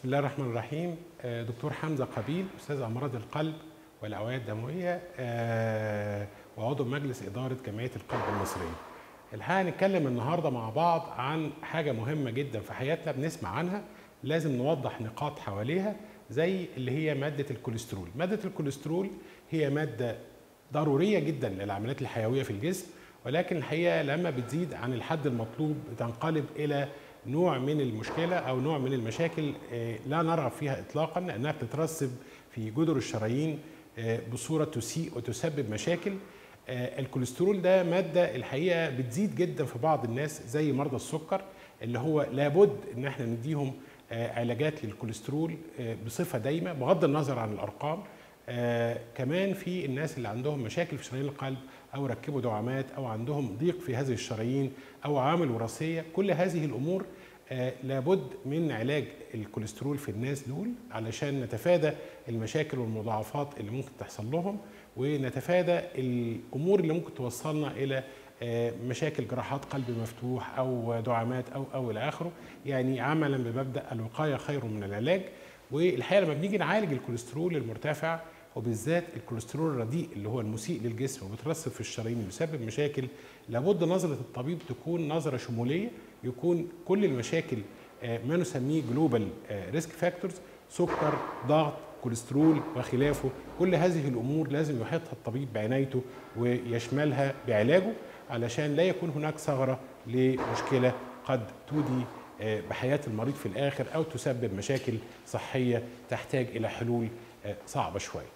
الله الرحمن الرحيم آه، دكتور حمزه قبيل استاذ امراض القلب والاوعيه الدمويه آه، وعضو مجلس اداره جمعيه القلب المصريه. الحقيقه هنتكلم النهارده مع بعض عن حاجه مهمه جدا في حياتنا بنسمع عنها لازم نوضح نقاط حواليها زي اللي هي ماده الكوليسترول. ماده الكوليسترول هي ماده ضروريه جدا للعمليات الحيويه في الجسم ولكن الحقيقه لما بتزيد عن الحد المطلوب بتنقلب الى نوع من المشكله او نوع من المشاكل آه، لا نرغب فيها اطلاقا لانها بتترسب في جدر الشرايين آه، بصوره تسيء وتسبب مشاكل آه، الكوليسترول ده ماده الحقيقه بتزيد جدا في بعض الناس زي مرضى السكر اللي هو لابد ان احنا نديهم علاجات للكوليسترول بصفه دايمه بغض النظر عن الارقام آه كمان في الناس اللي عندهم مشاكل في شرايين القلب او ركبوا دعامات او عندهم ضيق في هذه الشرايين او عوامل وراثيه كل هذه الامور آه لابد من علاج الكوليسترول في الناس دول علشان نتفادى المشاكل والمضاعفات اللي ممكن تحصل لهم ونتفادى الامور اللي ممكن توصلنا الى آه مشاكل جراحات قلب مفتوح او دعامات او او الى اخره يعني عملا بمبدا الوقايه خير من العلاج والحقيقه لما بنيجي نعالج الكوليسترول المرتفع وبالذات الكوليسترول الرديء اللي هو المسيء للجسم وبيترسب في الشرايين وبيسبب مشاكل لابد نظره الطبيب تكون نظره شموليه يكون كل المشاكل ما نسميه جلوبال ريسك فاكتورز سكر ضغط كوليسترول وخلافه كل هذه الامور لازم يحيطها الطبيب بعنايته ويشملها بعلاجه علشان لا يكون هناك ثغره لمشكله قد تودي بحياه المريض في الاخر او تسبب مشاكل صحيه تحتاج الى حلول صعبه شويه